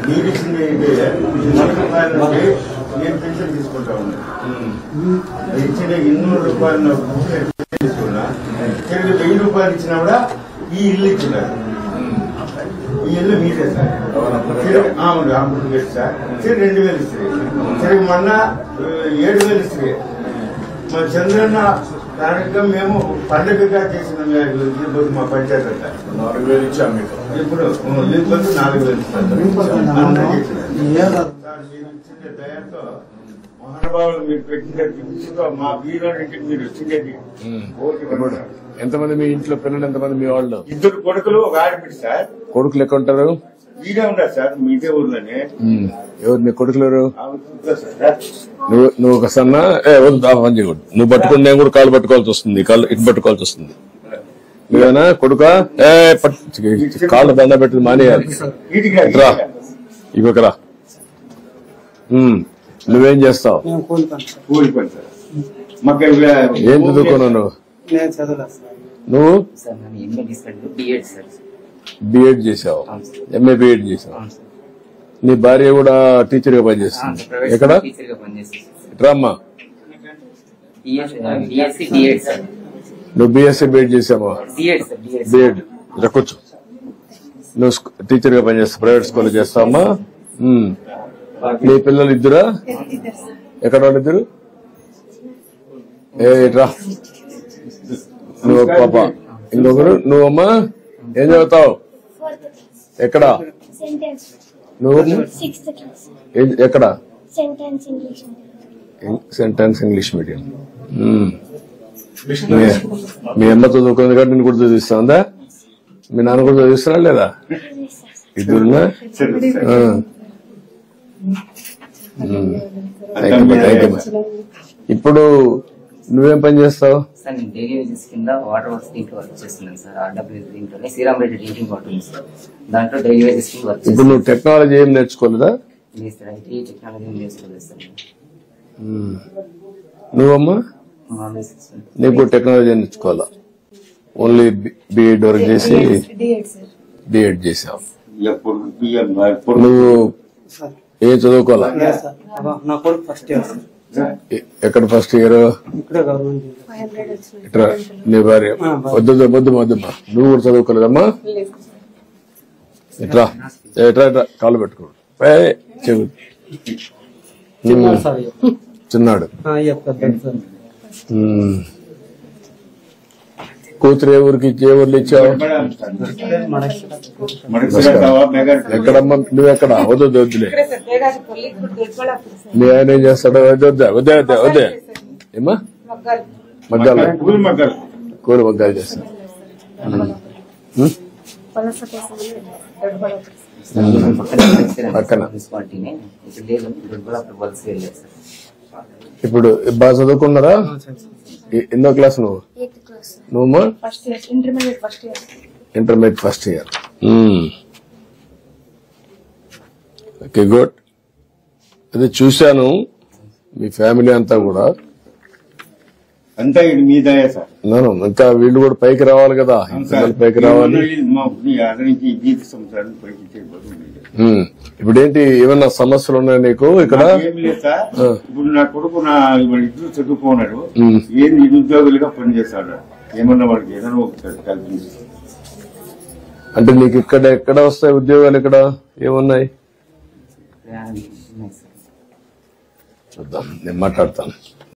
మీరు ఇచ్చింది అయితే నూరు రూపాయల నుండి నేను పెన్షన్ తీసుకుంటా ఉన్నాను ఇచ్చిన ఇన్నూరు రూపాయల నుంచి నేను పెన్షన్ తీసుకున్నా తిరిగి వెయ్యి రూపాయలు ఇచ్చినా కూడా ఈ ఇల్లు ఇచ్చినారు ఈ ఇల్లు మీదే సార్ తిరిగి- అవును అప్పుడు వేరు సార్ తిరిగి రెండు వేలు ఇస్తుంది తిరిగి మొన్న ఆ, ఏడు వేలు ఇస్తుంది మన చంద్రన్న దానిగా మేము పండుగగా చేసిన ఇప్పుడు మా పంచాయతీ అంతా నాలుగు వేలు ఇచ్చాం మీకు ఇప్పుడు లేకపోతే నాలుగు వేలు ఇస్తారు. అంతా చేసినారు. సార్, మీరు ఇచ్చిన దయతో మహానుభావులు మీరు పెట్టిన పిచ్చితో మా వీరునికి మీరు వచ్చిండేది ఓటు ఇప్పుడు పడ్డారు. ఎంతమంది మీ ఇంట్లో పిల్లలు ఎంతమంది మీ వాళ్ళు ఇద్దరు కొడుకులు ఒక ఆడబిడ్డ సార్ కొడుకులు ఎక్కడ ఉంటారు వీడే ఉన్నారు సార్ మీదే ఊర్లోనే ఉమ్. ఎవరు నీ కొడుకులు ఎవరు ఆమె చూద్దా సార్ నువ్వు నువ్వు ఒక సన్న ఏ వద్దు ఆ పని చేయకూడదు నువ్వు పట్టుకుని నేను కూడా కాలు పట్టుకోవాల్సి వస్తుంది కాళ్ళు ఇటు పట్టుకోవాల్సి వస్తుంది నువ్వేనా కొడుక ఏ పట్టు కాళ్ళు దండ పెట్టి మానేయాలి వీటికి రా ఇవి ఇక్కడ ఉమ్. నువ్వేం చేస్తావు మేము కోలుతాం సార్ కూలిపోయింది సార్ మాకు ఇవి- ఏం చదువుకున్నావు నువ్వు నేను చదవలేదు సార్ నువ్వు సార్ నేను ఎంఏ తీసుకెళ్ళి బిఎడ్ సార్ బిఎడ్ చేసావు అవును సార్. ఎంఏ బిఎడ్ చేసావు అవును సార్ నీ భార్య కూడా టీచర్ గా అవును పనిచేస్తుంది సార్ ప్రైవేట్ ఎక్కడ స్కూల్ టీచర్ గా పనిచేస్తాను రామ్మా బిఎస్సి డిఎడ్ సార్ నువ్వు బిఎస్సీ బిఎడ్ చేసావా డిఎడ్ సార్ డిఎడ్ బిఎడ్ రకొచ్చు నువ్వు స్కూ- టీచర్ గా పనిచేస్తావు ప్రైవేట్ స్కూల్ చేస్తావమ్మా ఉమ్. నీ పిల్లలు ఇద్దరా ఎక్కడ వాళ్ళు ఇద్దరు ఏ ఇట్రా నువ్వు ఒక పాప ఇంకొకరు నువ్వమ్మా ఏం చదువుతావు ఫోర్త్ క్లాస్ ఎక్కడ సెంటెన్స్ నువ్వు సిక్స్త్ క్లాస్ ఏం- ఎక్కడ sentence English sentence English medium hmm. మీ- మీ అమ్మ చదువుకుంది కాబట్టి నేను కూడా చదివిస్తుందా మీ నాన్న కూడా చదివిస్తున్నా లేదా ఇద్దరున్నా ఆ. మ్మ్. Thank you, thank you. ఇప్పుడు నువ్వేం పని చేస్తావు సార్ నేను డైలీ వేజెస్ కింద వాటర్ వర్క్స్ దీంట్లో వర్క్ చేస్తున్నాను సార్ ఆర్డబ్ల్యూ దీంట్లోనే శ్రీరామ్ రెడ్డి డ్రింకింగ్ వాటర్ ఉంది సార్ దాంట్లో డైలీ వేజెస్ కింద వర్క్ ఇప్పుడు చేస్తున్నాను నువ్వు టెక్నాలజీ ఏం నేర్చుకోలేదా లేదు సార్ ఐటీ టెక్నాలజీ నేర్చుకోలేదు సార్ మ్మ్. నువ్వమ్మా మా మమ్మీ సిస్టర్ నీకు టెక్నాలజీ నేర్చుకోవాలా ఓన్లీ బిఎడ్ వరకు చేసి బిఎడ్ చేసావు ఎప్పుడు బియ్యం ఎప్పుడు నువ్వు సార్ ఏం చదువుకోవాలా లేదు సార్ అబ్బా, నా కొడుకు ఫస్ట్ ఇయర్ సార్ ఎ- ఎక్కడ ఫస్ట్ ఇయర్ ఇక్కడే గవర్నమెంట్ ఇట్రా నీ భార్య ఆ, భార్య. వద్దు వద్దు వద్దమ్మా నువ్వు కూడా చదువుకోలేదమ్మా ఇట్రా ఏ, ఇట్రా ఇట్రా కాళ్ళు పెట్టుకో ఏ, చెవు చిన్నారు సార్ ఇయ్య. చిన్నాడు ఆ, ఇయ్య పెద్దది సార్ ఉమ్. కూతురు ఏ ఊరికి ఇచ్చి- ఏ ఊర్లు ఇచ్చావు ఎక్కడమ్మా నువ్వు ఎక్కడ వద్దు వద్దు, వద్దులే మీ ఆయన ఏం చేస్తాడో వద్దు వద్దా వద్దే వద్దే వద్దే ఏమా మగ్గాలు కూలి మగ్గాలు కూలి మగ్గాలు చేస్తా ఉమ్? పక్కన. మున్సిపాలిటీనే ఇక్కడ లేదు ఇక్కడ కూడా అప్పుడు వర్క్స్ వెళ్ళలేదు సార్ ఇప్పుడు బాగా చదువుకున్నారా ఎ- ఎన్నో క్లాస్ నువ్వు ఎయిత్ క్లాస్ నువ్వు first year intermediate first year intermediate first year okay good అది చూశాను మీ ఫ్యామిలీ అంతా కూడా అంతా ఇది మీ దయ సార్ నేను ఇంకా వీళ్ళు కూడా పైకి రావాలి కదా అవును పిల్లలు సార్. పైకి రావాలి ఈ మా మీ ఆదరించి జీవిత సంవత్సరాన్ని పైకి చేయబోతుంది ఉమ్. ఇప్పుడు ఏంటి ఏమన్నా సమస్యలు ఉన్నాయి నీకు ఇక్కడ ఏం లేదు సార్ ఆ. ఇప్పుడు నా కొడుకు నా వాళ్ళ ఇద్దరు చదువుకున్నాడు ఉమ్. ఏం నిరుద్యోగులుగా పనిచేస్తాడు ఏమన్నా వాడికి ఏదైనా ఒకటి కల్పించి అంటే నీకు ఇక్కడ ఎక్కడ వస్తాయి ఉద్యోగాలు ఇక్కడ ఏమున్నాయి ఉన్నాయి సార్ చూద్దాం నేను మాట్లాడతాను